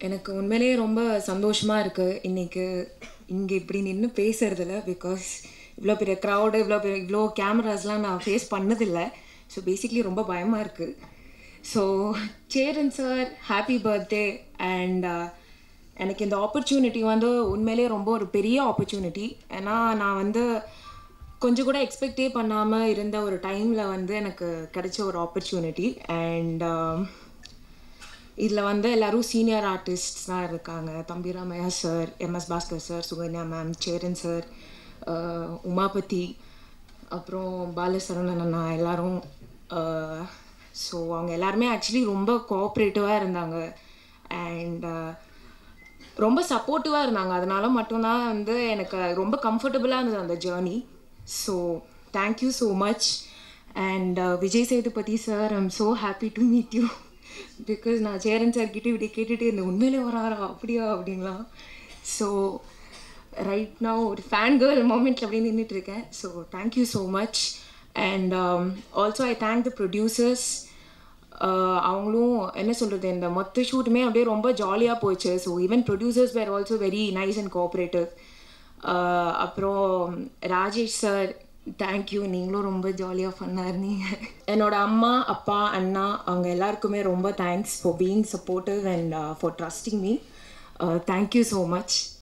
எனக்கு உண்மையிலேயே ரொம்ப சந்தோஷமாக இருக்குது இன்றைக்கி இங்கே இப்படி நின்று பேசுறதில்ல பிகாஸ் இவ்வளோ பெரிய க்ரௌடு இவ்வளோ பெரிய இவ்வளோ கேமராஸ்லாம் நான் ஃபேஸ் பண்ணதில்லை ஸோ பேசிக்லி ரொம்ப பயமாக இருக்குது so Cheran sir happy birthday and எனக்கு இந்த ஆப்பர்ச்சுனிட்டி வந்து உண்மையிலேயே ரொம்ப ஒரு பெரிய ஆப்பர்ச்சுனிட்டி ஏன்னா நான் வந்து கொஞ்சம் கூட எக்ஸ்பெக்டே பண்ணாமல் இருந்த ஒரு டைமில் வந்து எனக்கு கிடைச்ச ஒரு ஆப்பர்ச்சுனிட்டி அண்ட் இதில் வந்து எல்லோரும் சீனியர் ஆர்டிஸ்ட்ஸ் தான் இருக்காங்க Thambi Ramaiah sir MS Bhaskar sir Sukanya ma'am Cheran sir Umapathy அப்புறம் பாலசரவணன் அண்ணா எல்லாரும் ஸோ அவங்க எல்லாருமே ஆக்சுவலி ரொம்ப கோஆப்ரேட்டிவாக இருந்தாங்க அண்ட் ரொம்ப சப்போர்ட்டிவாக இருந்தாங்க அதனால மட்டும்தான் வந்து எனக்கு ரொம்ப கம்ஃபர்டபுளாக இருந்தது அந்த journey so thank you so much and Vijay Sethupathi sir I'm so happy to meet you because நான் சேரன் சார் கிட்டே இப்படி கேட்டுட்டு இருந்தேன் உண்மையிலே வராரா அப்படியா அப்படின்லாம் ஸோ ரைட் நான் ஒரு ஃபேன் கேர்ள் மூமெண்ட்டில் அப்படியே நின்றுட்டு இருக்கேன் so thank you so much and also I thank the producers அவங்களும் என்ன சொல்கிறது இந்த மொத்த ஷூட்டுமே அப்படியே ரொம்ப ஜாலியாக போச்சு so even producers were also very nice and cooperative அப்புறம் ராஜேஷ் சார் தேங்க்யூ நீங்களும் ரொம்ப ஜாலியாக ஃபன்னாக இருந்தீங்க என்னோட அம்மா அப்பா அண்ணா அவங்க எல்லாருக்குமே ரொம்ப thanks for being supportive and for trusting me thank you so much